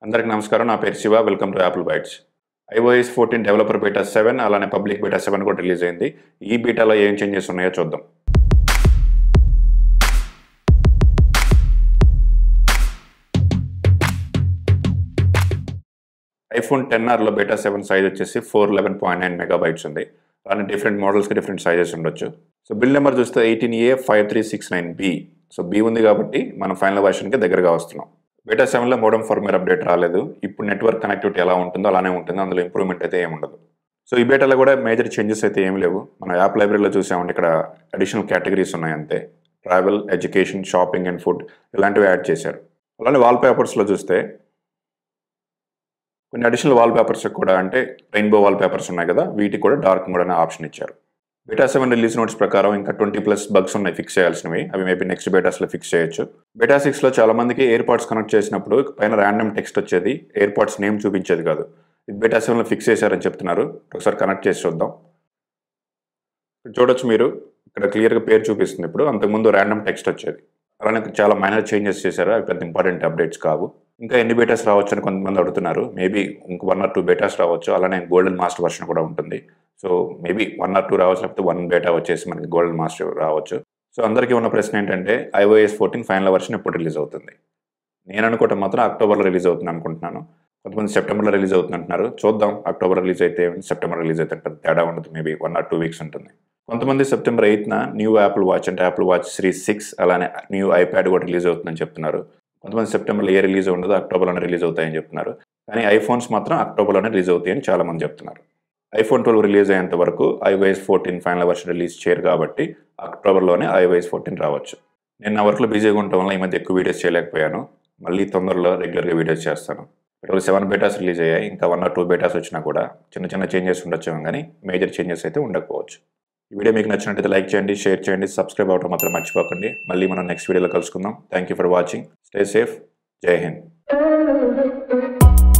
అందరికీ నమస్కారం నా పేరు Shiva welcome to Apple Bytes iOS fourteen developer beta seven అలానే పబ్లిక్ బీటా సెవెన్ కూడా రిలీజ్ అయింది ఈ బీటాలో ఏం చేంజెస్ ఉన్నాయో చూద్దాం ఐఫోన్ టెన్ ఆర్లో బీటా సెవెన్ సైజ్ వచ్చేసి four eleven point nine megabytes ఉంది అలానే డిఫరెంట్ మోడల్స్కి డిఫరెంట్ సైజెస్ ఉండొచ్చు సో బిల్ నెంబర్ చూస్తే eighteen A five three six nine B so B ఉంది కాబట్టి మనం ఫైనల్ వర్షన్కి దగ్గరగా వస్తున్నాం బీటా సెవెన్లో మోడమ్ ఫార్మేర్ అప్డేట్ రాలేదు ఇప్పుడు నెట్వర్క్ కనెక్టివిటీ ఎలా ఉంటుందో అలానే ఉంటుంది అందులో ఇంప్రూవ్మెంట్ అయితే ఏమి ఉండదు సో ఈ బీటాలో కూడా మేజర్ చేంజెస్ అయితే ఏమి లేవు మనం యాప్ లైబ్రరీలో చూసామంటే ఇక్కడ అడిషనల్ కేటగిరీస్ ఉన్నాయి అంతే travel education shopping and food ఇలాంటివి యాడ్ చేశారు అలానే వాల్ పేపర్స్లో చూస్తే కొన్ని అడిషనల్ వాల్ పేపర్స్ కూడా అంటే రెయిన్బో వాల్ పేపర్స్ ఉన్నాయి కదా వీటికి కూడా డార్క్ మోడ్ అనే ఆప్షన్ ఇచ్చారు బీటా సెవెన్ రిలీజ్ నోట్స్ ప్రకారం ఇంకా ట్వంటీ ప్లస్ బగ్స్ ఉన్నాయి ఫిక్స్ చేయాల్సినవి అవి మేబీ నెక్స్ట్ బీటాస్లో ఫిక్స్ చేయొచ్చు బీటా సిక్స్లో చాలా మందికి ఎయిర్ పాడ్స్ కనెక్ట్ చేసినప్పుడు పైన ర్యాండమ్ టెక్స్ట్ వచ్చేది ఎయిర్ పాడ్స్ నేమ్ చూపించేది కాదు ఇది బీటా సెవెన్లో ఫిక్స్ చేశారని చెప్తున్నారు ఒకసారి కనెక్ట్ చేసి చూద్దాం చూడొచ్చు మీరు ఇక్కడ క్లియర్గా పేరు చూపిస్తుంది ఇప్పుడు అంతకుముందు ర్యాండమ్ టెక్స్ట్ వచ్చేది అలానే చాలా మైనర్ చేంజెస్ చేశారు అవి పెద్ద ఇంపార్టెంట్ అప్డేట్స్ కావు ఇంకా ఎన్ని బేటాస్ రావచ్చు అని కొంతమంది అడుగుతున్నారు మేబీ ఇంక వన్ ఆర్ టూ బేటాస్ రావచ్చు అలానే గోల్డెన్ మాస్టర్ వర్షన్ కూడా ఉంటుంది so maybe one or two రావచ్చు లేకపోతే వన్ బేటా వచ్చేసి మనకి గోల్డెన్ మాస్టర్ రావచ్చు సో అందరికీ ఉన్న ప్రశ్న ఏంటంటే ఐఓఎస్ ఫోర్టీన్ ఫైనల్ వర్షన్ ఎప్పుడు రిలీజ్ అవుతుంది నేను అనుకోవటం మాత్రం అక్టోబర్లో రిలీజ్ అవుతుంది అనుకుంటున్నాను కొంతమంది సెప్టెంబర్లో రిలీజ్ అవుతుంది అంటున్నారు చూద్దాం అక్టోబర్ రిలీజ్ అయితే సెప్టెంబర్ రిలీజ్ అయితే పెద్ద తేడా ఉండదు maybe one or two weeks ఉంటుంది కొంతమంది సెప్టెంబర్ ఎయిత్న న్యూ యాపిల్ వాచ్ అంటే యాపిల్ వాచ్ సిరీస్ సిక్స్ అలానే న్యూ ఐప్యాడ్ కూడా రిలీజ్ అవుతుందని చెప్తున్నారు కొంతమంది సెప్టెంబర్లో ఏ రిలీజ్ ఉండదు అక్టోబర్లోనే రిలీజ్ అవుతాయని చెప్తున్నారు కానీ ఐఫోన్స్ మాత్రం అక్టోబర్లోనే రిలీజ్ అవుతాయని చాలా మంది చెప్తున్నారు ఐఫోన్ ట్వెల్వ్ రిలీజ్ అయ్యేంత వరకు iOS fourteen final version release చేయరు కాబట్టి అక్టోబర్లోనే ఐవైఎస్ ఫోర్టీన్ రావచ్చు నేను నా వర్క్లో బిజీగా ఉండటం వల్ల ఈ మధ్య ఎక్కువ వీడియోస్ చేయలేకపోయాను మళ్ళీ తొందరలో రెగ్యులర్గా వీడియోస్ చేస్తాను ఇప్పుడు సెవెన్ బేటాస్ రిలీజ్ అయ్యాయి ఇంకా వన్ ఆర్ టూ బేటాస్ వచ్చినా కూడా చిన్న చిన్న చేంజెస్ ఉండొచ్చు కానీ మేజర్ చేంజెస్ అయితే ఉండకపోవచ్చు ఈ వీడియో మీకు నచ్చినట్లయితే లైక్ చేయండి షేర్ చేయండి సబ్స్క్రైబ్ అవ్వడం మాత్రం మర్చిపోకండి మళ్ళీ మనం నెక్స్ట్ వీడియోలో కలుసుకుందాం thank you for watching stay safe జై హింద్